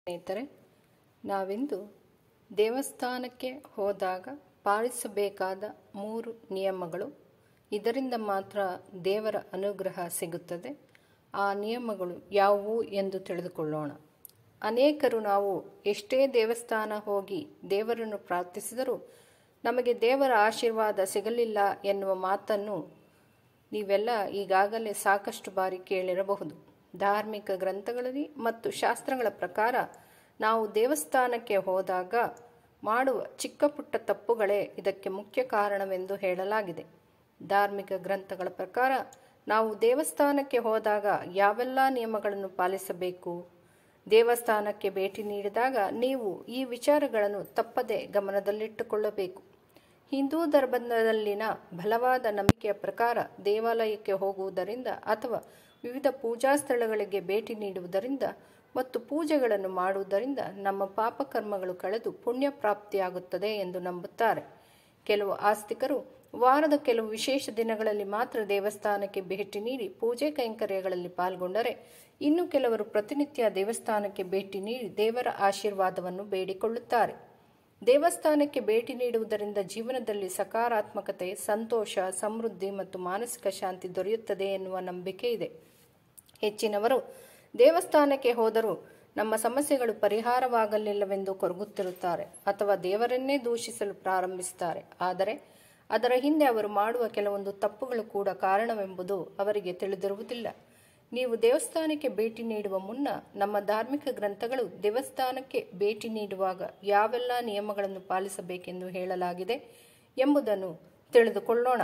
ಸ್ನೇಹಿತರೆ ನಾವಿಂದು ದೇವಸ್ಥಾನಕ್ಕೆ ಹೋದಾಗ ಪಾಲಿಸಬೇಕಾದ ಮೂರು ನಿಯಮಗಳು ಇದರಿಂದ ಮಾತ್ರ ದೇವರ ಅನುಗ್ರಹ ಸಿಗುತ್ತದೆ ಆ ನಿಯಮಗಳು ಯಾವುವು ಎಂದು ತಿಳಿದುಕೊಳ್ಳೋಣ ಅನೇಕರು ನಾವು ಎಷ್ಟೇ ದೇವಸ್ಥಾನ ಹೋಗಿ ದೇವರನ್ನು ಪ್ರಾರ್ಥಿಸಿದರೂ ನಮಗೆ ದೇವರ ಆಶೀರ್ವಾದ ಸಿಗಲಿಲ್ಲ ಎನ್ನುವ ಮಾತನ್ನು ನೀವೆಲ್ಲ ಈಗಾಗಲೇ ಸಾಕಷ್ಟು ಬಾರಿ ಕೇಳಿರಬಹುದು ಧಾರ್ಮಿಕ ಗ್ರಂಥಗಳಲ್ಲಿ ಮತ್ತು ಶಾಸ್ತ್ರಗಳ ಪ್ರಕಾರ ನಾವು ದೇವಸ್ಥಾನಕ್ಕೆ ಹೋದಾಗ ಮಾಡುವ ಚಿಕ್ಕ ಪುಟ್ಟ ತಪ್ಪುಗಳೇ ಇದಕ್ಕೆ ಮುಖ್ಯ ಕಾರಣವೆಂದು ಹೇಳಲಾಗಿದೆ ಧಾರ್ಮಿಕ ಗ್ರಂಥಗಳ ಪ್ರಕಾರ ನಾವು ದೇವಸ್ಥಾನಕ್ಕೆ ಹೋದಾಗ ಯಾವೆಲ್ಲ ನಿಯಮಗಳನ್ನು ಪಾಲಿಸಬೇಕು ದೇವಸ್ಥಾನಕ್ಕೆ ಭೇಟಿ ನೀಡಿದಾಗ ನೀವು ಈ ವಿಚಾರಗಳನ್ನು ತಪ್ಪದೆ ಗಮನದಲ್ಲಿಟ್ಟುಕೊಳ್ಳಬೇಕು ಹಿಂದೂ ಧರ್ಮದಲ್ಲಿನ ಬಲವಾದ ನಂಬಿಕೆಯ ಪ್ರಕಾರ ದೇವಾಲಯಕ್ಕೆ ಹೋಗುವುದರಿಂದ ಅಥವಾ ವಿವಿಧ ಪೂಜಾ ಸ್ಥಳಗಳಿಗೆ ಭೇಟಿ ನೀಡುವುದರಿಂದ ಮತ್ತು ಪೂಜೆಗಳನ್ನು ಮಾಡುವುದರಿಂದ ನಮ್ಮ ಪಾಪಕರ್ಮಗಳು ಕಳೆದು ಪುಣ್ಯ ಪ್ರಾಪ್ತಿಯಾಗುತ್ತದೆ ಎಂದು ನಂಬುತ್ತಾರೆ ಕೆಲವು ಆಸ್ತಿಕರು ವಾರದ ಕೆಲವು ವಿಶೇಷ ದಿನಗಳಲ್ಲಿ ಮಾತ್ರ ದೇವಸ್ಥಾನಕ್ಕೆ ಭೇಟಿ ನೀಡಿ ಪೂಜೆ ಕೈಂಕರ್ಯಗಳಲ್ಲಿ ಪಾಲ್ಗೊಂಡರೆ ಇನ್ನು ಕೆಲವರು ಪ್ರತಿನಿತ್ಯ ದೇವಸ್ಥಾನಕ್ಕೆ ಭೇಟಿ ನೀಡಿ ದೇವರ ಆಶೀರ್ವಾದವನ್ನು ಬೇಡಿಕೊಳ್ಳುತ್ತಾರೆ ದೇವಸ್ಥಾನಕ್ಕೆ ಭೇಟಿ ನೀಡುವುದರಿಂದ ಜೀವನದಲ್ಲಿ ಸಕಾರಾತ್ಮಕತೆ ಸಂತೋಷ ಸಮೃದ್ಧಿ ಮತ್ತು ಮಾನಸಿಕ ಶಾಂತಿ ದೊರೆಯುತ್ತದೆ ಎನ್ನುವ ನಂಬಿಕೆ ಇದೆ ಹೆಚ್ಚಿನವರು ದೇವಸ್ಥಾನಕ್ಕೆ ಹೋದರೂ ನಮ್ಮ ಸಮಸ್ಯೆಗಳು ಪರಿಹಾರವಾಗಲಿಲ್ಲವೆಂದು ಕೊರಗುತ್ತಿರುತ್ತಾರೆ ಅಥವಾ ದೇವರನ್ನೇ ದೂಷಿಸಲು ಪ್ರಾರಂಭಿಸುತ್ತಾರೆ ಆದರೆ ಅದರ ಹಿಂದೆ ಅವರು ಮಾಡುವ ಕೆಲವೊಂದು ತಪ್ಪುಗಳು ಕೂಡ ಕಾರಣವೆಂಬುದು ಅವರಿಗೆ ತಿಳಿದಿರುವುದಿಲ್ಲ ನೀವು ದೇವಸ್ಥಾನಕ್ಕೆ ಭೇಟಿ ನೀಡುವ ಮುನ್ನ ನಮ್ಮ ಧಾರ್ಮಿಕ ಗ್ರಂಥಗಳು ದೇವಸ್ಥಾನಕ್ಕೆ ಭೇಟಿ ನೀಡುವಾಗ ಯಾವೆಲ್ಲ ನಿಯಮಗಳನ್ನು ಪಾಲಿಸಬೇಕೆಂದು ಹೇಳಲಾಗಿದೆ ಎಂಬುದನ್ನು ತಿಳಿದುಕೊಳ್ಳೋಣ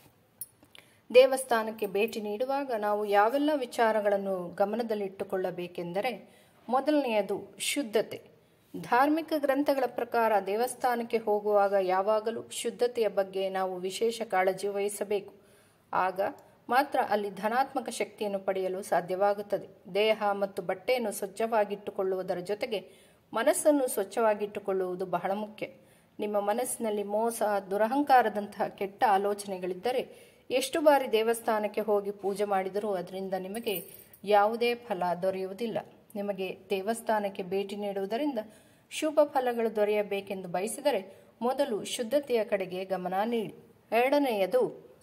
ದೇವಸ್ಥಾನಕ್ಕೆ ಭೇಟಿ ನೀಡುವಾಗ ನಾವು ಯಾವೆಲ್ಲ ವಿಚಾರಗಳನ್ನು ಗಮನದಲ್ಲಿಟ್ಟುಕೊಳ್ಳಬೇಕೆಂದರೆ ಮೊದಲನೆಯದು ಶುದ್ಧತೆ ಧಾರ್ಮಿಕ ಗ್ರಂಥಗಳ ಪ್ರಕಾರ ದೇವಸ್ಥಾನಕ್ಕೆ ಹೋಗುವಾಗ ಯಾವಾಗಲೂ ಶುದ್ಧತೆಯ ಬಗ್ಗೆ ನಾವು ವಿಶೇಷ ಕಾಳಜಿ ವಹಿಸಬೇಕು ಆಗ ಮಾತ್ರ ಅಲ್ಲಿ ಧನಾತ್ಮಕ ಶಕ್ತಿಯನ್ನು ಪಡೆಯಲು ಸಾಧ್ಯವಾಗುತ್ತದೆ ದೇಹ ಮತ್ತು ಬಟ್ಟೆಯನ್ನು ಸ್ವಚ್ಛವಾಗಿಟ್ಟುಕೊಳ್ಳುವುದರ ಜೊತೆಗೆ ಮನಸ್ಸನ್ನು ಸ್ವಚ್ಛವಾಗಿಟ್ಟುಕೊಳ್ಳುವುದು ಬಹಳ ಮುಖ್ಯ ನಿಮ್ಮ ಮನಸ್ಸಿನಲ್ಲಿ ಮೋಸ ದುರಹಂಕಾರದಂತಹ ಕೆಟ್ಟ ಆಲೋಚನೆಗಳಿದ್ದರೆ ಎಷ್ಟು ಬಾರಿ ದೇವಸ್ಥಾನಕ್ಕೆ ಹೋಗಿ ಪೂಜೆ ಮಾಡಿದರೂ ಅದರಿಂದ ನಿಮಗೆ ಯಾವುದೇ ಫಲ ದೊರೆಯುವುದಿಲ್ಲ ನಿಮಗೆ ದೇವಸ್ಥಾನಕ್ಕೆ ಭೇಟಿ ನೀಡುವುದರಿಂದ ಶುಭ ಫಲಗಳು ದೊರೆಯಬೇಕೆಂದು ಬಯಸಿದರೆ ಮೊದಲು ಶುದ್ಧತೆಯ ಕಡೆಗೆ ಗಮನ ನೀಡಿ ಎರಡನೆಯದು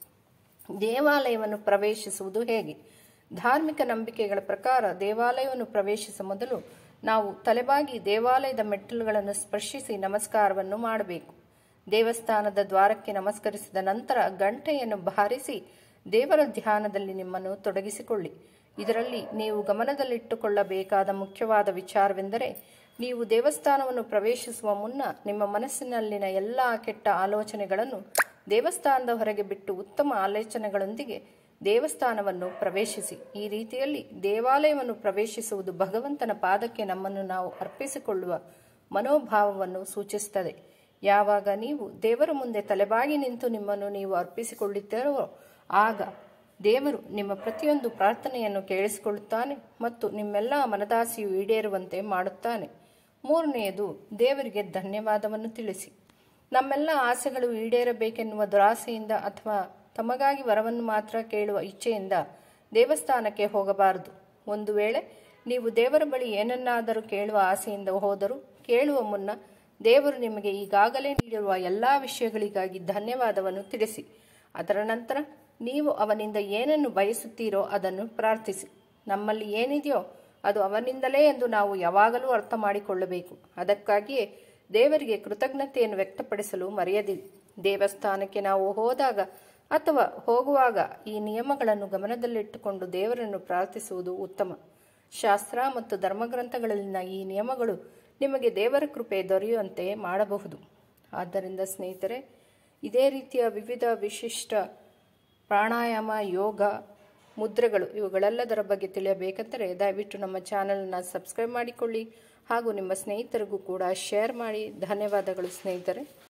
ದೇವಾಲಯವನ್ನು ಪ್ರವೇಶಿಸುವುದು ಹೇಗೆ ಧಾರ್ಮಿಕ ನಂಬಿಕೆಗಳ ಪ್ರಕಾರ ದೇವಾಲಯವನ್ನು ಪ್ರವೇಶಿಸುವ ಮೊದಲು ನಾವು ತಲೆಬಾಗಿ ದೇವಾಲಯದ ಮೆಟ್ಟಿಲುಗಳನ್ನು ಸ್ಪರ್ಶಿಸಿ ನಮಸ್ಕಾರವನ್ನು ಮಾಡಬೇಕು ದೇವಸ್ಥಾನದ ದ್ವಾರಕ್ಕೆ ನಮಸ್ಕರಿಸಿದ ನಂತರ ಗಂಟೆಯನ್ನು ಬಾರಿಸಿ ದೇವರ ಧ್ಯಾನದಲ್ಲಿ ನಿಮ್ಮನ್ನು ತೊಡಗಿಸಿಕೊಳ್ಳಿ ಇದರಲ್ಲಿ ನೀವು ಗಮನದಲ್ಲಿಟ್ಟುಕೊಳ್ಳಬೇಕಾದ ಮುಖ್ಯವಾದ ವಿಚಾರವೆಂದರೆ ನೀವು ದೇವಸ್ಥಾನವನ್ನು ಪ್ರವೇಶಿಸುವ ಮುನ್ನ ನಿಮ್ಮ ಮನಸ್ಸಿನಲ್ಲಿನ ಎಲ್ಲ ಕೆಟ್ಟ ಆಲೋಚನೆಗಳನ್ನು ದೇವಸ್ಥಾನದ ಹೊರಗೆ ಬಿಟ್ಟು ಉತ್ತಮ ಆಲೋಚನೆಗಳೊಂದಿಗೆ ದೇವಸ್ಥಾನವನ್ನು ಪ್ರವೇಶಿಸಿ ಈ ರೀತಿಯಲ್ಲಿ ದೇವಾಲಯವನ್ನು ಪ್ರವೇಶಿಸುವುದು ಭಗವಂತನ ಪಾದಕ್ಕೆ ನಮ್ಮನ್ನು ನಾವು ಅರ್ಪಿಸಿಕೊಳ್ಳುವ ಮನೋಭಾವವನ್ನು ಸೂಚಿಸುತ್ತದೆ ಯಾವಾಗ ನೀವು ದೇವರ ಮುಂದೆ ತಲೆಬಾಗಿ ನಿಂತು ನಿಮ್ಮನ್ನು ನೀವು ಅರ್ಪಿಸಿಕೊಳ್ಳುತ್ತೀರೋ ಆಗ ದೇವರು ನಿಮ್ಮ ಪ್ರತಿಯೊಂದು ಪ್ರಾರ್ಥನೆಯನ್ನು ಕೇಳಿಸಿಕೊಳ್ಳುತ್ತಾನೆ ಮತ್ತು ನಿಮ್ಮೆಲ್ಲ ಮನದಾಸೆಯು ಈಡೇರುವಂತೆ ಮಾಡುತ್ತಾನೆ ಮೂರನೆಯದು ದೇವರಿಗೆ ಧನ್ಯವಾದವನ್ನು ತಿಳಿಸಿ ನಮ್ಮೆಲ್ಲ ಆಸೆಗಳು ಈಡೇರಬೇಕೆನ್ನುವ ದುರಾಸೆಯಿಂದ ಅಥವಾ ತಮಗಾಗಿ ವರವನ್ನು ಮಾತ್ರ ಕೇಳುವ ಇಚ್ಛೆಯಿಂದ ದೇವಸ್ಥಾನಕ್ಕೆ ಹೋಗಬಾರದು ಒಂದು ವೇಳೆ ನೀವು ದೇವರ ಬಳಿ ಏನನ್ನಾದರೂ ಕೇಳುವ ಆಸೆಯಿಂದ ಹೋದರೂ ಕೇಳುವ ಮುನ್ನ ದೇವರು ನಿಮಗೆ ಈಗಾಗಲೇ ನೀಡಿರುವ ಎಲ್ಲ ವಿಷಯಗಳಿಗಾಗಿ ಧನ್ಯವಾದವನ್ನು ತಿಳಿಸಿ ಅದರ ನಂತರ ನೀವು ಅವನಿಂದ ಏನನ್ನು ಬಯಸುತ್ತೀರೋ ಅದನ್ನು ಪ್ರಾರ್ಥಿಸಿ ನಮ್ಮಲ್ಲಿ ಏನಿದೆಯೋ ಅದು ಅವನಿಂದಲೇ ಎಂದು ನಾವು ಯಾವಾಗಲೂ ಅರ್ಥ ಮಾಡಿಕೊಳ್ಳಬೇಕು ಅದಕ್ಕಾಗಿಯೇ ದೇವರಿಗೆ ಕೃತಜ್ಞತೆಯನ್ನು ವ್ಯಕ್ತಪಡಿಸಲು ಮರೆಯದಿರಿ ದೇವಸ್ಥಾನಕ್ಕೆ ನಾವು ಹೋದಾಗ ಅಥವಾ ಹೋಗುವಾಗ ಈ ನಿಯಮಗಳನ್ನು ಗಮನದಲ್ಲಿಟ್ಟುಕೊಂಡು ದೇವರನ್ನು ಪ್ರಾರ್ಥಿಸುವುದು ಉತ್ತಮ ಶಾಸ್ತ್ರ ಮತ್ತು ಧರ್ಮಗ್ರಂಥಗಳಲ್ಲಿನ ಈ ನಿಯಮಗಳು ನಿಮಗೆ ದೇವರ ಕೃಪೆ ದೊರೆಯುವಂತೆ ಮಾಡಬಹುದು ಆದ್ದರಿಂದ ಸ್ನೇಹಿತರೆ ಇದೇ ರೀತಿಯ ವಿವಿಧ ವಿಶಿಷ್ಟ ಪ್ರಾಣಾಯಾಮ ಯೋಗ ಮುದ್ರೆಗಳು ಇವುಗಳೆಲ್ಲದರ ಬಗ್ಗೆ ತಿಳಿಯಬೇಕೆಂದರೆ ದಯವಿಟ್ಟು ನಮ್ಮ ಚಾನಲನ್ನು ಸಬ್ಸ್ಕ್ರೈಬ್ ಮಾಡಿಕೊಳ್ಳಿ ಹಾಗೂ ನಿಮ್ಮ ಸ್ನೇಹಿತರಿಗೂ ಕೂಡ ಶೇರ್ ಮಾಡಿ ಧನ್ಯವಾದಗಳು ಸ್ನೇಹಿತರೆ